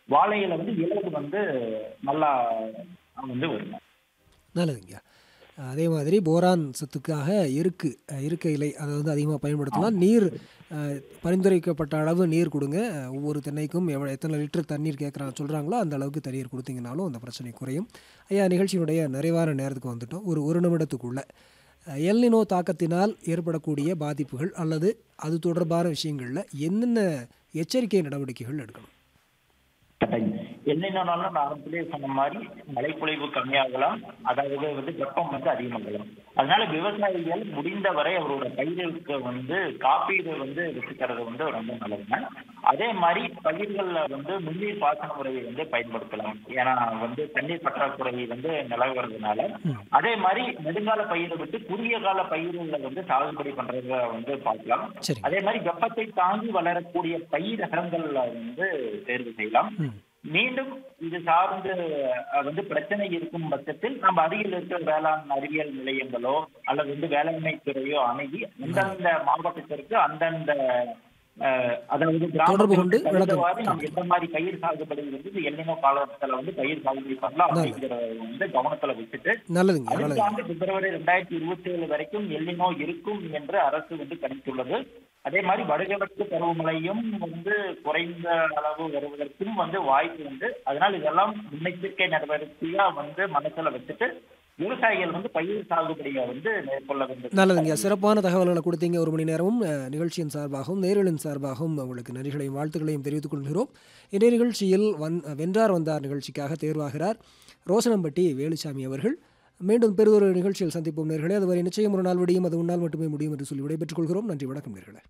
வாழையில வந்து இலவு வந்து நல்லா வந்து வருங்க நல்லதுங்க அதே மாதிரி போரான் சத்துக்காக இருக்கு அஹ், இருக்க இலை அதை வந்து அதிகமாக பயன்படுத்தலாம் நீர் அஹ், பரிந்துரைக்கப்பட்ட அளவு நீர் கொடுங்க அஹ், ஒவ்வொரு தென்னைக்கும் எவ்வளோ எத்தனை லிட்டர் தண்ணீர் கேட்குறாங்க சொல்கிறாங்களோ அந்த அளவுக்கு தண்ணீர் கொடுத்தீங்கனாலும் அந்த பிரச்சனை குறையும் ஐயா நிகழ்ச்சியினுடைய நிறைவான நேரத்துக்கு வந்துட்டோம் ஒரு ஒரு நிமிடத்துக்குள்ள அஹ், எல்னினோ தாக்கத்தினால் ஏற்படக்கூடிய பாதிப்புகள் அல்லது அது தொடர்பான விஷயங்களில் என்னென்ன எச்சரிக்கை நடவடிக்கைகள் எடுக்கணும் என்னென்னாலும் நான் ஆரம்பத்திலே சொன்ன மாதிரி மழைப்பொழிவு கம்மியாகலாம் அதாவது வந்து வெப்பம் வந்து அதிகமாகலாம் அதனால விவசாயிகள் முடிந்தவரை அவரோட பயிர்களுக்கு வந்து காப்பீடு வந்து வச்சுக்கிறது வந்து ரொம்ப நல்லதுங்க அதே மாதிரி பயிர்கள்ல வந்து நுண்ணீர் பாசன முறையை வந்து பயன்படுத்தலாம் ஏன்னா வந்து தண்ணீர் பற்றாக்குறை வந்து நிலவுறதுனால அதே மாதிரி நெடுங்கால பயிரை விட்டு குறுகிய கால பயிர்களை வந்து சாகுபடி பண்றத வந்து பார்க்கலாம் சரி அதே மாதிரி வெப்பத்தை தாங்கி வளரக்கூடிய பயிர் ரகங்கள்ல வந்து தேர்வு செய்யலாம் ம் மீண்டும் இது சார்ந்து அஹ், வந்து பிரச்சனை இருக்கும் பட்சத்தில் நம்ம அருகில் இருக்கிற வேளாண் அறிவியல் நிலையங்களோ அல்லது வந்து வேளாண்மை துறையோ அணுகி அந்தந்த மாவட்டத்திற்கு அந்தந்த அஹ், அதாவது தொடர்பு கொண்டு கிராமத்திற்கு விளக்கம் தகுந்தவாறு நம்ம எந்த மாதிரி பயிர் சாகுபடி வந்து இந்த எல்லினோ காலத்துல வந்து பயிர் சாகுபடி பண்ணலாம் அப்படிங்கிறத வந்து கவனத்துல வச்சுட்டு நல்லதுங்க நல்லதுங்க அடுத்த ஆண்டு பிப்ரவரி ரெண்டாயிரத்தி இருபத்தி ஏழு வரைக்கும் எல்லினோ இருக்கும் என்று அரசு வந்து கணித்துள்ளது அதே மாதிரி வடகிழக்கு பருவமழையும் வந்து குறைந்த அளவு வருவதற்கும் வந்து வாய்ப்பு உண்டு அதனால் இதெல்லாம் முன்னெச்சரிக்கை நடவடிக்கையா வந்து மனசுல வச்சுட்டு விவசாயிகள் வந்து பயிர் சாகுபடியை வந்து மேற்கொள்ள வேண்டும் நல்லதுங்க சிறப்பான தகவல்களை கொடுத்தீங்க ஒரு மணி நேரமும் அஹ், நிகழ்ச்சியின் சார்பாகவும் நேரலின் சார்பாகவும் உங்களுக்கு நன்றிகளையும் வாழ்த்துக்களையும் தெரிவித்துக் கொள்கிறோம் இன்றைய நிகழ்ச்சியில் வந் வென்றார் வந்தார் நிகழ்ச்சிக்காக தேர்வாகிறார் ரோசனம்பட்டி வேலுசாமி அவர்கள் மீண்டும் பெரிதொரு நிகழ்ச்சியில் சந்திப்போம் நேர்களே அதுவரை நிச்சயம் ஒரு நாள் விடியும் அது உன்னால் மட்டுமே முடியும் என்று சொல்லி விடைபெற்றுக் கொள்கிறோம் நன்றி வணக்கம் நேர்களே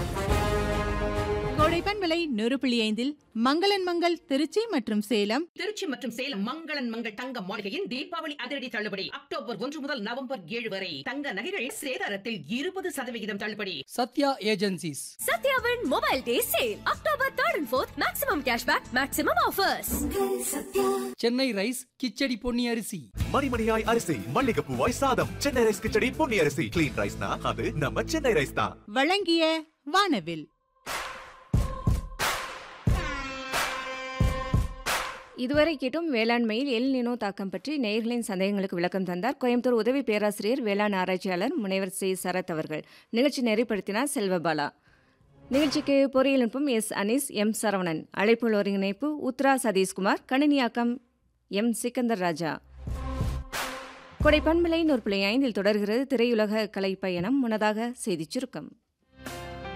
கோடைப்பன் விலை நூறு புள்ளி ஐந்தில் மங்களன் மங்கள் திருச்சி மற்றும் சேலம் திருச்சி மற்றும் சேலம் மங்களன் மங்கள் தங்க மாளிகையின் தீபாவளி அதிரடி தள்ளுபடி அக்டோபர் ஒன்று முதல் நவம்பர் ஏழு வரை தங்க நகைகள் சேதாரத்தில் இருபது சதவிகிதம் தள்ளுபடி சத்யா ஏஜென்சிஸ் சத்யாவின் mobile day sale October third and fourth maximum cashback maximum offers Chennai rice khichdi Ponni அரிசி மணிமணியாய் அரிசி மல்லிகைப்பூவாய் சாதம் சென்னை ரைஸ் கிச்சடி பொன்னி அரிசி கிளீன் ரைஸ்னா அது நம்ம சென்னை ரைஸ் தான் வழங்கிய வானவில் இதுவரை கேட்டும் வேளாண்மையில் எல் நினோ தாக்கம் பற்றி நேயர்களின் சந்தேகங்களுக்கு விளக்கம் தந்தார் கோயம்புத்தூர் உதவி பேராசிரியர் வேளாண் ஆராய்ச்சியாளர் முனைவர் சி சரத் அவர்கள் நிகழ்ச்சி நெறிப்படுத்தினார் செல்வபாலா நிகழ்ச்சிக்கு பொறியியல் நுட்பம் எஸ் அனீஸ் எம் சரவணன் அழைப்புள்ள ஒருங்கிணைப்பு உத்ரா சதீஷ்குமார் கணினியாக்கம் எம் சிக்கந்தர் ராஜா கொடை பண்பலை நூறு புள்ளி ஐந்தில் தொடர்கிறது திரையுலக கலை பயணம் முன்னதாக செய்திச் சுருக்கம்